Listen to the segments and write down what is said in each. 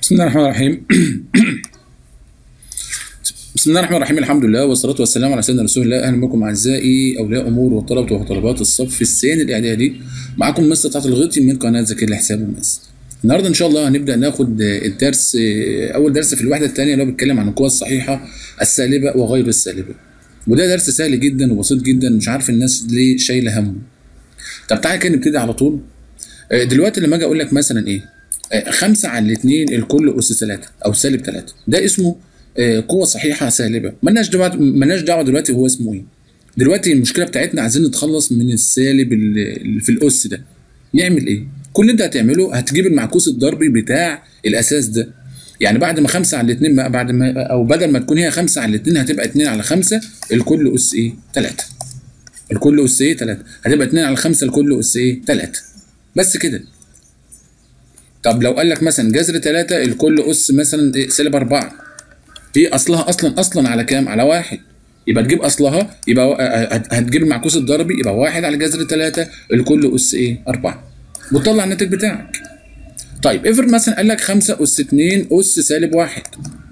بسم الله الرحمن الرحيم بسم الله الرحمن الرحيم الحمد لله والصلاة والسلام على سيدنا رسول الله أهلا بكم أعزائي أولياء أمور وطلبة وطلبات الصف الثاني الإعدادي معكم مستر طلعت الغيطي من قناة ذكي الحساب والماس النهارده إن شاء الله هنبدأ ناخد الدرس أول درس في الوحدة الثانية اللي هو بيتكلم عن القوى الصحيحة السالبة وغير السالبة وده درس سهل جدا وبسيط جدا مش عارف الناس ليه شايلة همه طب تعالى كده نبتدي على طول دلوقتي لما اجي اقول لك مثلا ايه خمسة على الاثنين الكل أس ثلاثة أو سالب ثلاثة ده اسمه قوة صحيحة سالبة مالناش دعوة مالناش دعوة دلوقتي هو اسمه إيه دلوقتي المشكلة بتاعتنا عايزين نتخلص من السالب اللي في الأس ده نعمل إيه؟ كل اللي أنت هتعمله هتجيب المعكوس الضربي بتاع الأساس ده يعني بعد ما خمسة على الاثنين بعد ما أو بدل ما تكون هي خمسة على الاثنين هتبقى اتنين على خمسة الكل أس إيه؟ ثلاثة الكل أس إيه؟ ثلاثة هتبقى اتنين على خمسة الكل أس إيه؟ ثلاثة بس كده طب لو قال لك مثلا جذر 3 الكل اس مثلا إيه سالب 4 هي اصلها اصلا اصلا على كام؟ على واحد يبقى تجيب اصلها يبقى هتجيب المعكوس الضربي يبقى واحد على جذر 3 الكل اس ايه؟ 4 وتطلع الناتج بتاعك. طيب افرض مثلا قال لك 5 اس 2 اس سالب 1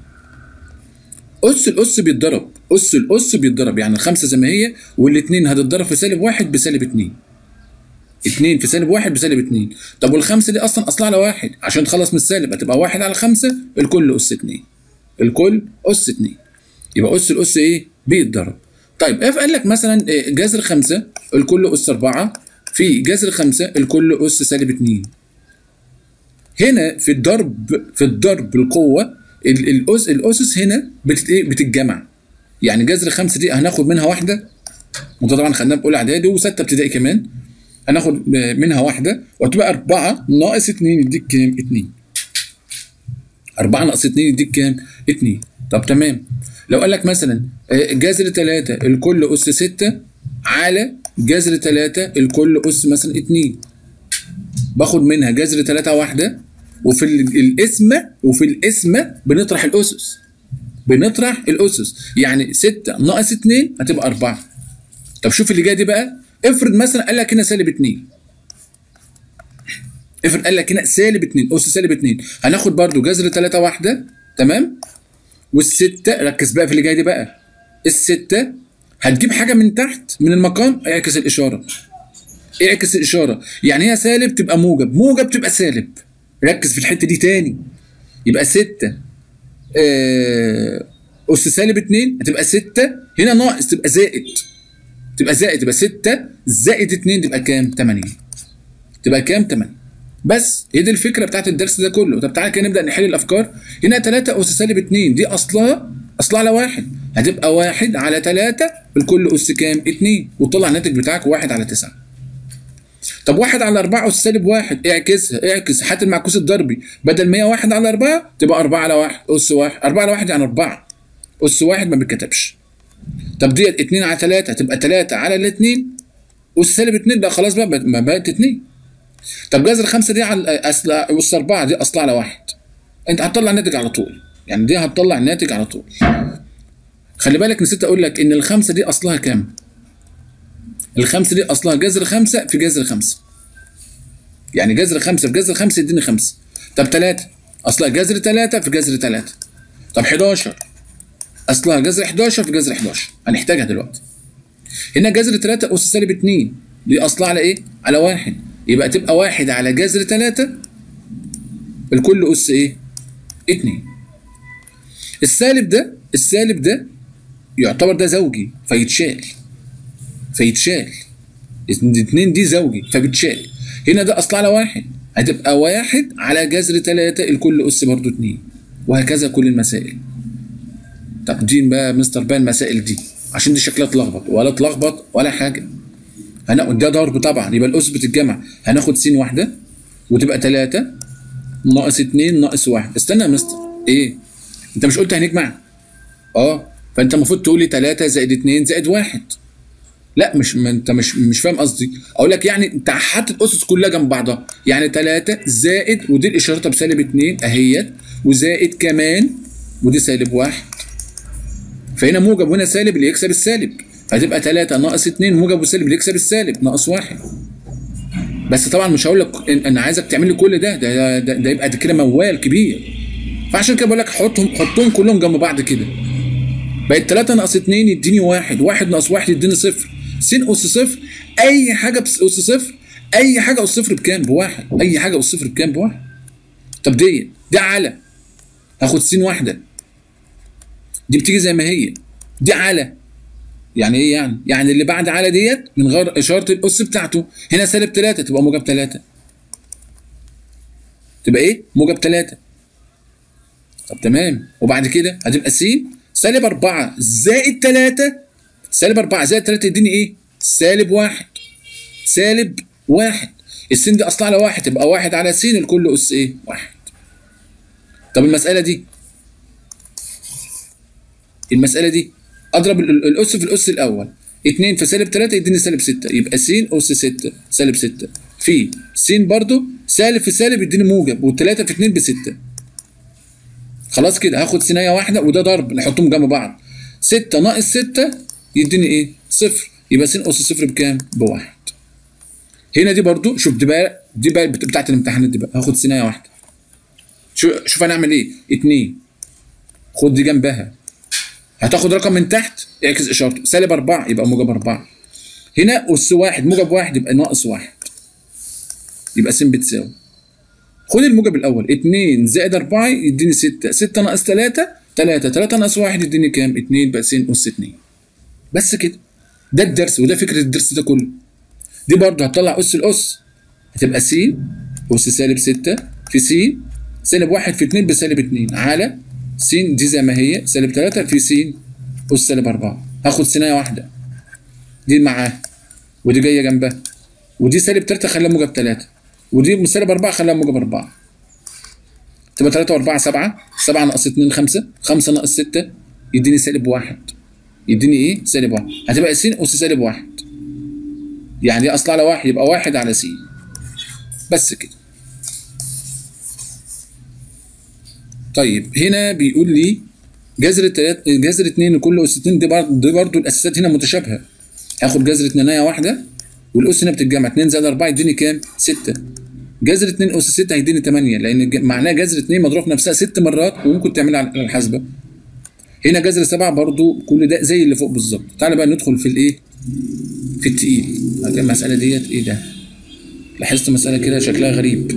اس الاس بيتضرب اس الاس بيتضرب يعني الخمسه زي ما هي والاثنين هتتضرب في سالب 1 بسالب 2 2 في سالب 1 بسالب 2 طب والخمسه دي اصلا اصلها على واحد عشان تخلص من السالب هتبقى 1 على 5 الكل اس 2 الكل اس 2 يبقى اس الاس ايه بيتضرب طيب اف قال لك مثلا جذر 5 الكل اس 4 في جذر 5 الكل اس سالب 2 هنا في الضرب في الضرب القوه الاس الاسس هنا بتتجمع يعني جذر 5 دي هناخد منها واحده وده طبعا خدناها في اولى اعدادي وسته ابتدائي كمان هناخد منها واحدة وهتبقى 4 ناقص 2 يديك كام؟ 2 4 ناقص 2 يديك كام؟ 2 طب تمام لو قال لك مثلا جذر 3 الكل أس 6 على جذر 3 الكل أس مثلا 2 باخد منها جذر 3 واحدة وفي القسمة وفي القسمة بنطرح الأسس بنطرح الأسس يعني 6 ناقص 2 هتبقى 4 طب شوف اللي جاي دي بقى افرض مثلا قال لك هنا سالب 2 افرض قال لك هنا سالب 2 اس سالب 2 هناخد برده جذر 3 واحده تمام والسته ركز بقى في اللي جاي دي بقى السته هتجيب حاجه من تحت من المقام اعكس الاشاره اعكس الاشاره يعني هي سالب تبقى موجب موجب تبقى سالب ركز في الحته دي تاني يبقى 6 آه اس سالب 2 هتبقى 6 هنا ناقص تبقى زائد تبقى زائد تبقى 6 زائد 2 تبقى كام؟ 8 تبقى كام؟ 8 بس هي دي الفكره بتاعت الدرس ده كله طب تعالى كده نبدا نحل الافكار هنا 3 اس سالب 2 دي اصلها اصلها على واحد هتبقى 1 على 3 الكل اس كام؟ 2 وتطلع الناتج بتاعك 1 على 9 طب 1 على 4 اس سالب 1 اعكسها اعكس هات المعكوس الضربي بدل ما هي 1 على 4 تبقى 4 على 1 اس 1 4 على 1 يعني 4 اس 1 ما بيتكتبش طب ديت 2 على 3 هتبقى 3 على الاثنين اس سالب 2 ده خلاص بقى ما بقت 2 طب جذر 5 دي على اصل اس 4 دي اصلها على 1 انت هتطلع الناتج على طول يعني دي هتطلع الناتج على طول خلي بالك نسيت اقول لك ان الخمسه دي اصلها كام الخمسه دي اصلها جذر 5 في جذر 5 يعني جذر 5 في جذر 5 يديني 5 طب 3 اصلها جذر 3 في جذر 3 طب 11 اصلها جذر 11 في جذر 11 هنحتاجها دلوقتي هنا جذر 3 اس سالب 2 دي اصلها على ايه على واحد يبقى تبقى واحد على جذر 3 الكل اس ايه 2 السالب ده السالب ده يعتبر ده زوجي فيتشال فيتشال الاثنين دي زوجي فبتشال هنا ده اصلها على واحد هتبقى واحد على جذر 3 الكل اس برضو 2 وهكذا كل المسائل تقديم بقى مستر بقى المسائل دي عشان دي شكلها اتلخبط ولا اتلخبط ولا حاجه هناخد ده ضرب طبعا يبقى الاس بتتجمع هناخد س واحده وتبقى 3 ناقص 2 ناقص 1 استنى يا مستر ايه انت مش قلت هنجمع اه فانت المفروض تقول لي 3 زائد 2 زائد 1 لا مش ما انت مش مش فاهم قصدي اقول لك يعني انت حاطط الاسس كلها جنب بعضها يعني 3 زائد ودي الاشاره بسالب 2 اهيت وزائد كمان ودي سالب 1 فهنا موجب وهنا سالب اللي يكسب السالب هتبقى 3 ناقص 2 موجب وسالب اللي يكسب السالب ناقص 1 بس طبعا مش هقول لك انا عايزك تعمل لي كل ده ده ده, ده يبقى ده كده موال كبير فعشان كده بقول لك حطهم حطهم كلهم جنب بعض كده بقت 3 ناقص 2 يديني 1 1 ناقص 1 يديني صفر س اس صفر اي حاجه بس اس صفر اي حاجه اس صفر بكام بواحد اي حاجه اس صفر بكام بواحد طب دي دي على هاخد س واحده دي بتيجي زي ما هي دي على يعني ايه يعني؟ يعني اللي بعد على ديت من غير اشاره الاس بتاعته هنا سالب 3 تبقى موجب 3 تبقى ايه؟ موجب 3 طب تمام وبعد كده هتبقى س سالب 4 زائد 3 سالب 4 زائد 3 يديني ايه؟ سالب 1 سالب 1 السين دي اصلها على 1 تبقى 1 على س الكل اس ايه؟ 1 طب المساله دي المساله دي اضرب ال- ال- الاس في الاس الاول 2 في سالب 3 يديني سالب 6 يبقى س اس 6 سالب 6 في س برضو سالب في سالب يديني موجب و3 في 2 ب 6 خلاص كده هاخد سينية واحدة وده ضرب نحطهم جنب بعض 6 ناقص 6 يديني ايه؟ صفر يبقى س اس صفر بكام؟ بواحد هنا دي برضو شوف دي بقى دي بقى بت- بتاعت الامتحانات دي بقى هاخد سينية واحدة شوف شوف هنعمل ايه؟ 2 خد دي جنبها هتاخد رقم من تحت اعكس اشارته سالب 4 يبقى موجب 4 هنا اس واحد موجب واحد يبقى ناقص واحد يبقى س بتساوي خد الموجب الاول 2 زائد 4 يديني 6 6 ناقص 3 3 3 ناقص 1 يديني كام 2 يبقى س اس 2 بس كده ده الدرس وده فكره الدرس ده كله دي برضه هتطلع اس الاس هتبقى س اس سالب 6 في س سالب 1 في 2 بسالب 2 على س دي زي ما هي سالب 3 في س اس سالب 4 هاخد سينية واحده دي معاها ودي جايه جنبها ودي سالب 3 خليها موجب 3 ودي سالب 4 خليها موجب 4 تبقى 3 و4 7 7 ناقص 2 5 5 ناقص 6 يديني سالب 1 يديني ايه؟ سالب 1 هتبقى س اس سالب 1 يعني دي اصل على 1 يبقى 1 على س بس كده طيب هنا بيقول لي جذر التلات جذر 2 لكل اس 2 دي برضه دي برضه الاساسات هنا متشابهه هاخد جذر 2 واحده والاس هنا بتتجمع 2 زائد 4 يديني كام؟ 6 جذر 2 اس 6 هيديني 8 لان الج- معناه جذر 2 مضروب في نفسها 6 مرات وممكن تعملها على الحاسبه هنا جذر 7 برضو كل ده زي اللي فوق بالظبط تعالى بقى ندخل في الايه في التقيل هتلاقي المساله ديت ايه ده لاحظت مساله كده شكلها غريب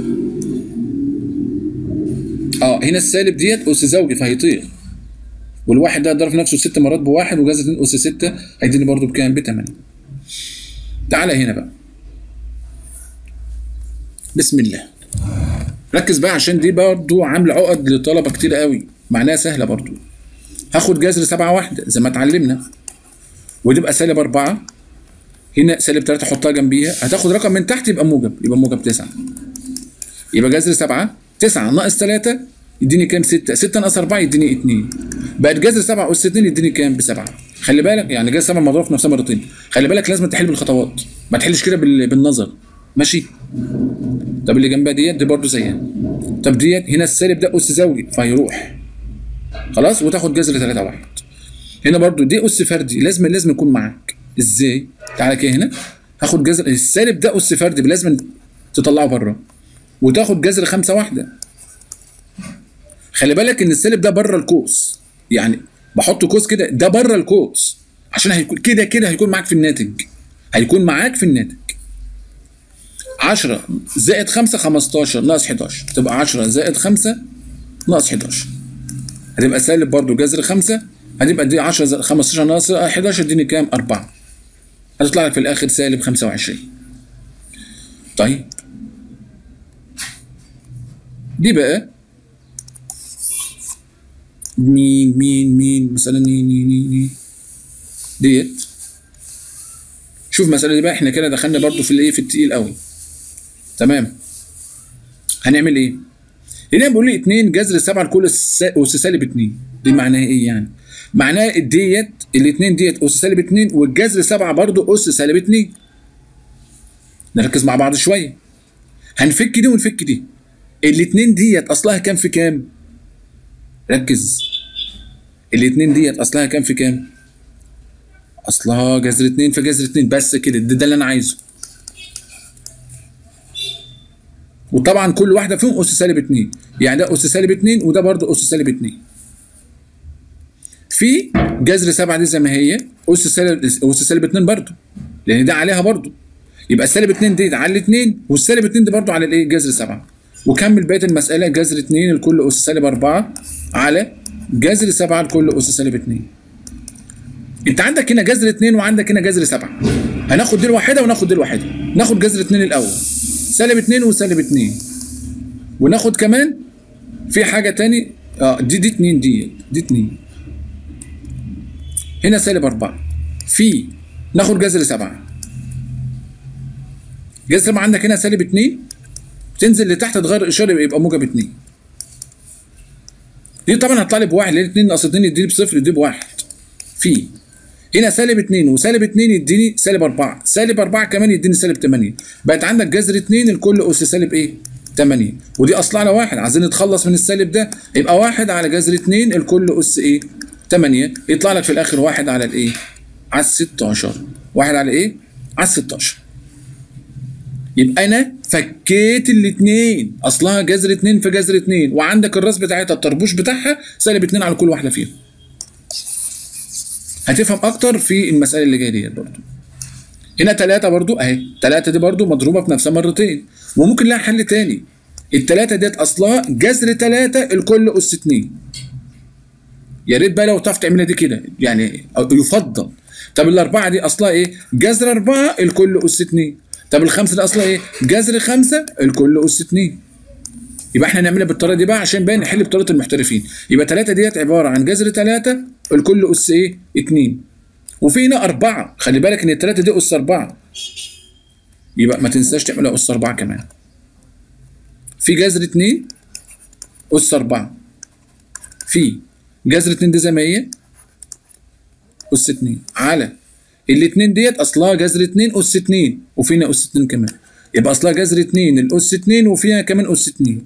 اه هنا السالب ديت اس زوجي فهيطير والواحد ده ضرب نفسه ست مرات بواحد وجذر 2 اس 6 هيديني برضو بكام ب 8 تعالى هنا بقى بسم الله ركز بقى عشان دي برضو عامله عقد لطلبه كتير قوي معناها سهله برضو هاخد جذر سبعة واحدة زي ما اتعلمنا وتبقى سالب أربعة هنا سالب تلاتة حطها جنبيها هتاخد رقم من تحت يبقى موجب يبقى موجب تسعة يبقى جذر سبعة تسعة ناقص تلاتة يديني كام ستة ستة ناقص أربعة يديني اتنين بقت جذر سبعة أس اتنين يديني كام بسبعة خلي بالك يعني جذر سبعة مضروب في نفسها مرتين خلي بالك لازم تحل بالخطوات ما تحلش كده بال- بالنظر ماشي طب اللي جنبها ديت دي برضه زيها طب ديت هنا السالب ده اس زوجي فهيروح خلاص وتاخد جذر 3 واحد هنا برضو دي اس فردي لازم لازم يكون معاك ازاي تعالى كده هنا هاخد جذر السالب ده اس فردي لازم تطلعه بره وتاخد جذر خمسة واحدة خلي بالك ان السالب ده بره القوس يعني بحط قوس كده ده بره القوس عشان هيكون كده كده هيكون معاك في الناتج هيكون معاك في الناتج 10 زائد 5 15 ناقص 11 تبقى 10 زائد 5 ناقص 11 هتبقى سالب برضو جذر 5 هتبقى دي 10 زائد 15 ناقص 11 اديني كام 4 هتطلع لك في الاخر سالب 25 طيب دي بقى مين مين مين مثلا مين مين مين مين ديت شوف المسألة دي بقى احنا كده دخلنا برضو في الايه في التقيل قوي تمام هنعمل ايه؟ هنا بيقول لي 2 جذر 7 لكل اس أس سالب 2 دي معناها ايه يعني؟ معناها ديت الاثنين ديت اس سالب 2 والجذر 7 برضو اس سالب 2 نركز مع بعض شويه هنفك دي ونفك دي الاثنين ديت اصلها كام في كام؟ ركز الاثنين ديت اصلها كام في كام؟ اصلها جذر 2 في جذر 2 بس كده ده, ده اللي انا عايزه وطبعا كل واحده فيهم اس سالب 2 يعني ده اس سالب 2 وده برضه اس سالب 2 في جذر 7 دي زي ما هي اس سالب اس سالب 2 برضه لان ده عليها برضه يبقى السالب 2 دي على الاثنين والسالب 2 دي برضه على الايه جذر 7 وكمل بقيه المساله جذر 2 لكل اس سالب 4 على جذر 7 لكل اس سالب 2 انت عندك هنا جذر 2 وعندك هنا جذر 7 هناخد دي الواحده وناخد دي الواحده ناخد جذر 2 الاول سالب 2 وسالب 2 وناخد كمان في حاجه تاني اه دي دي 2 دي دي 2 هنا سالب 4 في ناخد جذر 7 جذر 7 عندك هنا سالب 2 تنزل لتحت تغير الاشاره يبقى موجب 2 دي طبعا هتطلع لي بواحد لان 2 ناقص 2 يديني بصفر يديني بواحد في هنا سالب 2 وسالب 2 يديني سالب 4 سالب 4 كمان يديني سالب 8 بقت عندك جذر 2 الكل اس سالب ايه 8 ودي اصلا على واحد عايزين نتخلص من السالب ده يبقى واحد على جذر 2 الكل اس ايه 8 يطلع لك في الاخر واحد على الايه على ال 16 واحد على ايه على ال 16 يبقى انا فكيت الاثنين اصلها جذر 2 في جذر 2 وعندك الراس بتاعتها الطربوش بتاعها سالب 2 على كل واحده فيهم هتفهم اكتر في المساله اللي جايه ديت برضو هنا 3 برضو اهي 3 دي برضو مضروبه في نفسها مرتين وممكن لها حل تاني التلاتة ديت اصلها جذر 3 الكل اس 2 يا ريت بقى لو تعرف تعملها دي كده يعني يفضل طب الاربعه دي اصلها ايه جذر 4 الكل اس 2 طب الخمسه دي اصلها ايه جذر 5 الكل اس 2 يبقى احنا نعملها بالطريقه دي بقى عشان بقى نحل بطريقه المحترفين يبقى 3 ديت عباره عن جذر 3 الكل اس ايه 2 وفي هنا 4 خلي بالك ان الثلاثه دي اس 4 يبقى ما تنساش تعملها اس 4 كمان في جذر 2 اس 4 في جذر 2 دي زي ما هي اس 2 على الاثنين ديت اصلها جذر 2 اس 2 وفينا اس 2 كمان يبقى اصلها جذر 2 الاس 2 وفيها كمان اس 2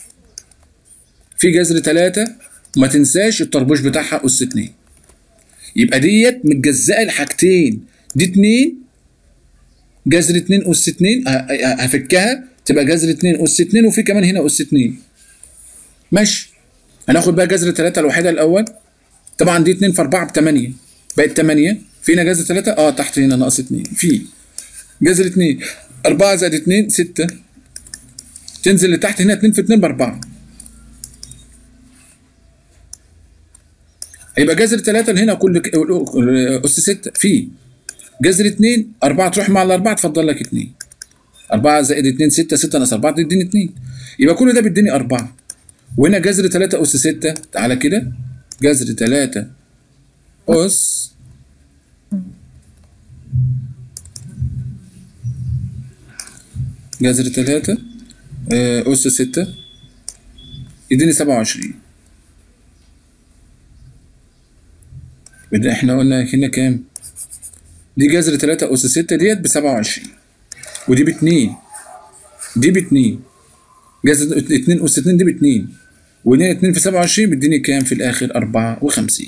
في جذر 3 وما تنساش الطربوش بتاعها اس 2 يبقى ديت متجزأه لحاجتين دي 2 جذر 2 اس 2 هفكها تبقى جذر 2 اس 2 وفي كمان هنا اس 2 ماشي هناخد بقى جذر 3 الوحيده الاول طبعا دي 2 في 4 ب 8 بقت 8 فينا جذر 3 اه تحت هنا ناقص 2 في جذر 2 4 زائد 2 6 تنزل لتحت هنا 2 في 2 ب 4 هيبقى جذر 3 هنا كل اس 6 في جذر 2 4 تروح مع الاربعه تفضل لك 2 4 زائد 2 6 6 ناقص 4 تديني 2 يبقى كل ده بيديني 4 وهنا جذر 3 اس 6 تعالى كده جذر 3 اس جذر 3 أس 6 يديني 27 بدنا احنا قلنا هنا كام؟ دي جذر 3 أس 6 ديت ب 27 ودي ب 2 دي ب 2 جذر 2 أس 2 دي ب 2 وهنا 2 في 27 بيديني كام في الآخر؟ 54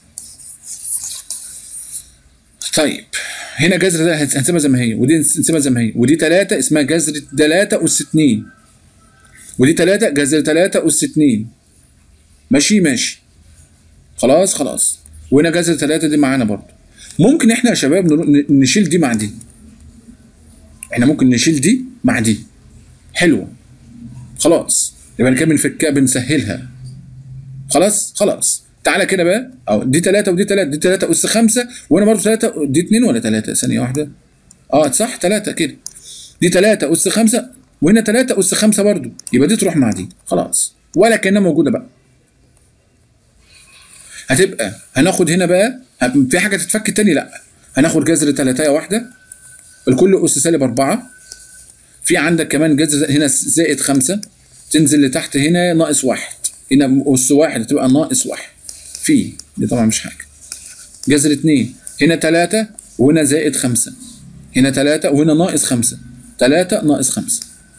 طيب هنا جذر ده هنسيبها زي ما هي ودي نسيبها زي ما هي ودي 3 اسمها جذر 3 اس 2 ودي 3 جذر 3 اس 2 ماشي ماشي خلاص خلاص وهنا جذر 3 دي معانا برضو ممكن احنا يا شباب نشيل دي مع دي احنا ممكن نشيل دي مع دي حلوه خلاص يبقى كده بنفكها بنسهلها خلاص خلاص تعالى كده بقى او دي 3 ودي 3 دي 3 اس 5 وانا برضه 3 دي 2 ولا 3 ثانيه واحده اه صح 3 كده دي 3 اس 5 وهنا 3 اس 5 برضه يبقى دي تروح مع دي خلاص ولا كانها موجوده بقى هتبقى هناخد هنا بقى في حاجه تتفك تاني لا هناخد جذر 3 واحده الكل اس سالب 4 في عندك كمان جذر هنا زائد 5 تنزل لتحت هنا ناقص 1 هنا اس 1 هتبقى ناقص 1 في دي طبعا مش حاجه جذر 2 هنا 3 وهنا زائد 5 هنا 3 وهنا ناقص 5 3 ناقص 5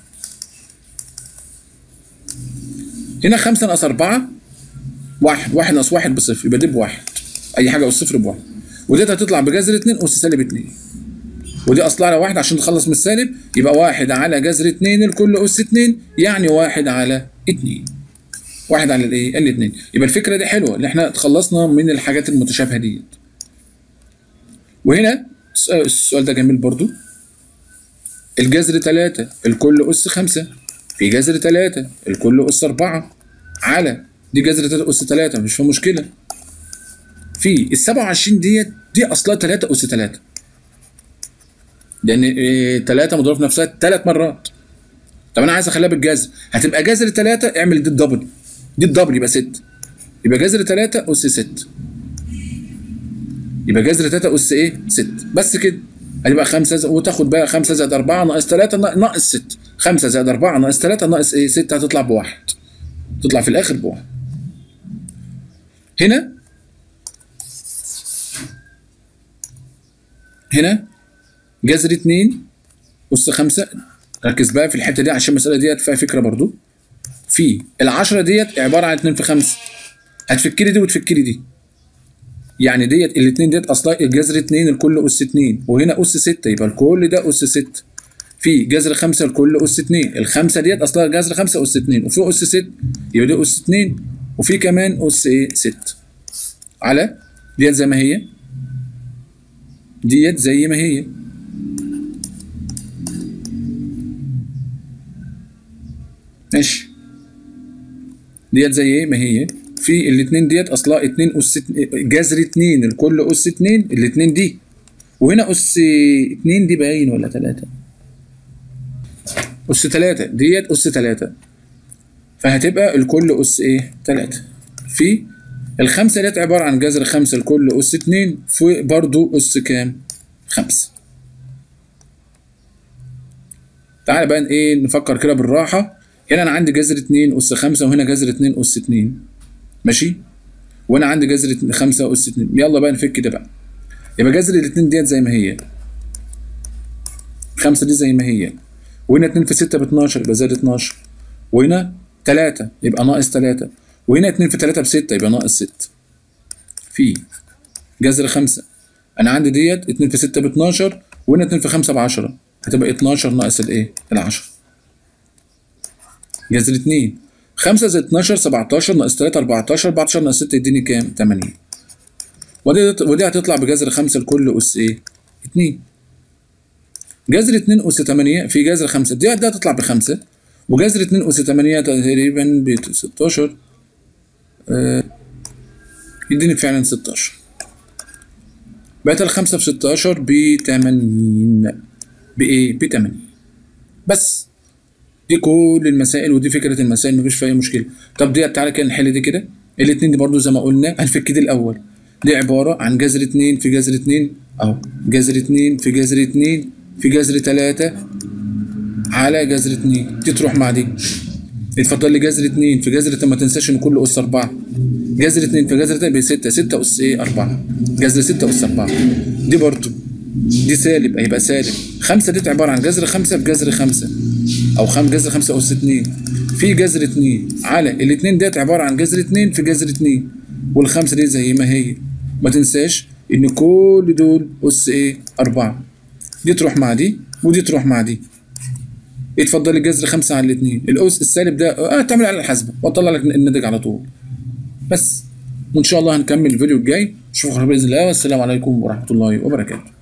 هنا 5 ناقص 4 1 1 ناقص 1 بصفر يبقى دي بواحد اي حاجه اس صفر بواحد وديت هتطلع بجذر 2 اس سالب 2 ودي اصلها على واحد عشان تخلص من السالب يبقى واحد على جذر اتنين الكل اس اتنين يعني واحد على اتنين واحد على الايه؟ الاتنين يبقى الفكره دي حلوه اللي احنا تخلصنا من الحاجات المتشابهه ديت وهنا السؤال ده جميل برضو الجذر تلاتة الكل أس خمسة في جذر تلاتة الكل أس أربعة على دي جذر تلاتة أس تلاتة مش في مشكلة في السبعة وعشرين ديت دي أصلها تلاتة أس تلاتة لأن إيه تلاتة مضروب في نفسها تلات مرات طب أنا عايز أخليها بالجذر هتبقى جذر تلاتة اعمل دي الدبل دي الدبل يبقى ست يبقى جذر تلاتة أس ست يبقى جذر تلاتة أس إيه؟ ست بس كده هتبقى خمسة ز... وتاخد بقى خمسة زائد أربعة ناقص تلاتة ناقص ست خمسة زائد أربعة ناقص تلاتة ناقص إيه؟ ستة هتطلع بواحد تطلع في الآخر بواحد هنا هنا جذر اتنين أس خمسة ركز بقى في الحتة دي عشان المسألة ديت فيها فكرة برضو في العشرة ديت عبارة عن اتنين في خمسة هتفكري دي وتفكري دي يعني ديت الاثنين ديت اصلا الجذر 2 الكل اس 2 وهنا اس 6 يبقى الكل ده اس 6 في جذر 5 الكل اس 2 الخمسه ديت اصلا جذر 5 اس 2 وفي اس 6 يبقى دي اس 2 وفي كمان اس ايه 6 على ديت زي ما هي ديت زي ما هي ماشي ديت زي ايه ما هي في الاثنين ديت اصلها 2 اس جذر 2 الكل اس 2 الاثنين دي وهنا اس 2 دي باين ولا 3 اس 3 ديت اس 3 فهتبقى الكل اس ايه 3 في الخمسه ديت عباره عن جذر 5 الكل اس 2 في برضو اس كام 5 تعالى بقى ايه نفكر كده بالراحه هنا انا عندي جذر 2 اس 5 وهنا جذر 2 اس 2 ماشي وانا عندي جذر 5 اس 2 يلا بقى نفك ده بقى يبقى جذر الاثنين ديت زي ما هي 5 دي زي ما هي وهنا 2 في 6 ب 12 يبقى زائد 12 وهنا 3 يبقى ناقص 3 وهنا 2 في 3 ب 6 يبقى ناقص 6 في جذر 5 انا عندي ديت 2 في 6 ب 12 وهنا 2 في 5 ب 10 هتبقى 12 ناقص الايه؟ ال 10 جذر 2 5 زائد 12 17 ناقص 3 14 14 ناقص 6 يديني كام؟ 8 ودي ودي هتطلع بجذر 5 لكل اس ايه؟ 2 جذر 2 اس 8 في جذر 5 دي ده هتطلع بخمسة وجذر 2 اس 8 تقريبا ب 16 آه يديني فعلا 16 بقت الخمسة في 16 ب 80 بإيه؟ ب 80 بس دي كل المسائل ودي فكره المسائل مفيش فيها اي مشكله طب دي تعالى كده نحل دي كده الاثنين دي برضو زي ما قلنا هنفك دي الاول دي عباره عن جذر 2 في جذر 2 اهو جذر 2 في جذر 2 في جذر 3 على جذر 2 دي تروح مع دي اتفضل لي جذر 2 في جذر ما تنساش ان كله اس 4 جذر 2 في جذر 3 ب 6 6 اس ايه 4 جذر 6 اس 4 دي برضو دي سالب هيبقى سالب 5 دي عباره عن جذر 5 في جذر 5 او 5 جذر 5 اس 2 في جذر 2 على الاثنين ديت عباره عن جذر 2 في جذر 2 والخمسه دي زي ما هي ما تنساش ان كل دول اس ايه 4 دي تروح مع دي ودي تروح مع دي اتفضل لي جذر 5 على الاثنين الاس السالب ده اه تعمل على الحاسبه واطلع لك الناتج على طول بس وان شاء الله هنكمل الفيديو الجاي اشوفكم باذن الله والسلام عليكم ورحمه الله وبركاته